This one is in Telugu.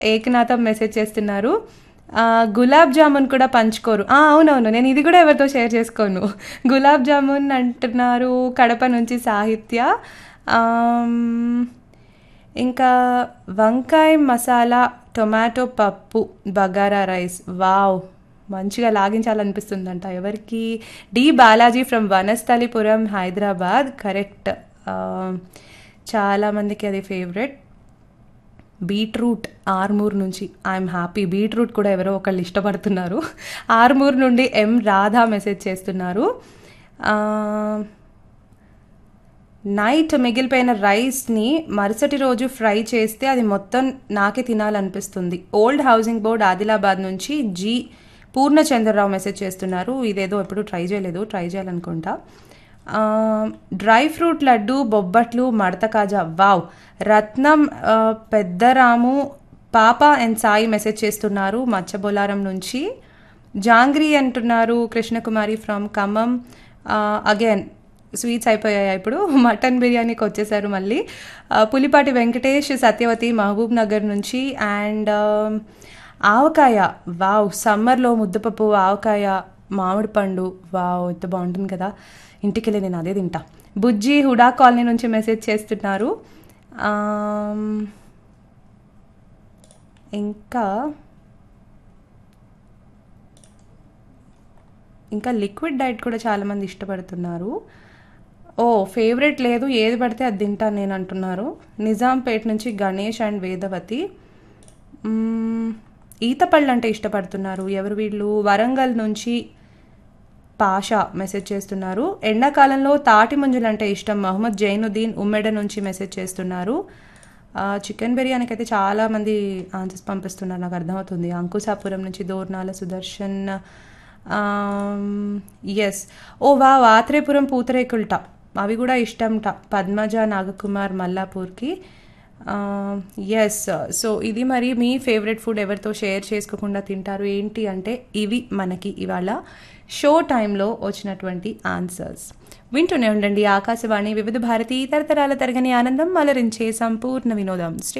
ఏకనాథం మెసేజ్ చేస్తున్నారు ఆ, గులాబ్ జామున్ కూడా పంచుకోరు ఆ, అవునవును నేను ఇది కూడా ఎవరితో షేర్ చేసుకోను గులాబ్ జామున్ అంటున్నారు కడప నుంచి సాహిత్య ఆమ్, ఇంకా వంకాయ మసాలా టొమాటో పప్పు బగారా రైస్ వావ్ మంచిగా లాగించాలనిపిస్తుందంట ఎవరికి D Balaji from Vanasthalipuram Hyderabad correct చాలామందికి అది ఫేవరెట్ బీట్రూట్ ఆర్మూర్ నుంచి ఐఎమ్ హ్యాపీ బీట్రూట్ కూడా ఎవరో ఒకళ్ళు ఇష్టపడుతున్నారు ఆర్మూర్ నుండి ఎం రాధా మెసేజ్ చేస్తున్నారు ఆ, నైట్ మిగిలిపోయిన రైస్ని మరుసటి రోజు ఫ్రై చేస్తే అది మొత్తం నాకే తినాలనిపిస్తుంది ఓల్డ్ హౌసింగ్ బోర్డ్ ఆదిలాబాద్ నుంచి జి పూర్ణచంద్రరావు మెసేజ్ చేస్తున్నారు ఇదేదో ఎప్పుడు ట్రై చేయలేదు ట్రై చేయాలనుకుంటా ఆ, డ్రై ఫ్రూట్ లడ్డు బొబ్బట్లు మడత కాజా వావ్ రత్నం ఆ, పెద్దరాము పాప అండ్ సాయి మెసేజ్ చేస్తున్నారు మచ్చబొలారం నుంచి జాంగ్రీ అంటున్నారు Krishnakumari from Khammam again sweets అయిపోయాయి ఇప్పుడు మటన్ బిర్యానీకి వచ్చేసారు మళ్ళీ ఆ, పులిపాటి వెంకటేష్ సత్యవతి మహబూబ్ నగర్ నుంచి అండ్ ఆవకాయ వావ్ సమ్మర్లో ముద్దపప్పు ఆవకాయ మామిడి పండు వావ్ ఎంత బాగుంటుంది కదా ఇంటికి వెళ్ళి నేను అదే తింటా బుజ్జి హుడా కాలనీ నుంచి మెసేజ్ చేస్తున్నారు ఆమ్, ఇంకా ఇంకా లిక్విడ్ డైట్ కూడా చాలామంది ఇష్టపడుతున్నారు ఓ ఫేవరెట్ లేదు ఏది పడితే అది తింటాను నేను అంటున్నారు నిజాంపేట్ నుంచి గణేష్ అండ్ వేదవతి మ్మ్, ఈతపళ్ళు అంటే ఇష్టపడుతున్నారు ఎవరు వీళ్ళు వరంగల్ నుంచి పాషా మెసేజ్ చేస్తున్నారు ఎండాకాలంలో తాటి ముంజలు అంటే ఇష్టం మహమ్మద్ జైనుద్దీన్ ఉమ్మెడ నుంచి మెసేజ్ చేస్తున్నారు ఆ, చికెన్ బిర్యానీకి అయితే చాలా మంది ఆన్సర్స్ పంపిస్తున్నారు నాకు అర్థమవుతుంది అంకుశాపురం నుంచి దోర్నాల సుదర్శన్ ఎస్ ఓ వా ఆత్రేపురం పూతరేకుల్ట అవి కూడా ఇష్టంట పద్మజ నాగకుమార్ మల్లాపూర్కి ఎస్ సో ఇది మరి మీ ఫేవరెట్ ఫుడ్ ఎవరితో షేర్ చేసుకోకుండా తింటారు ఏంటి అంటే ఇవి మనకి ఇవాళ షో టైంలో వచ్చినటువంటి ఆన్సర్స్ వింటూనే ఉండండి ఆకాశవాణి వివిధ భారతి తరతరాల తరగని ఆనందం అలరించే సంపూర్ణ వినోదం శ్రీ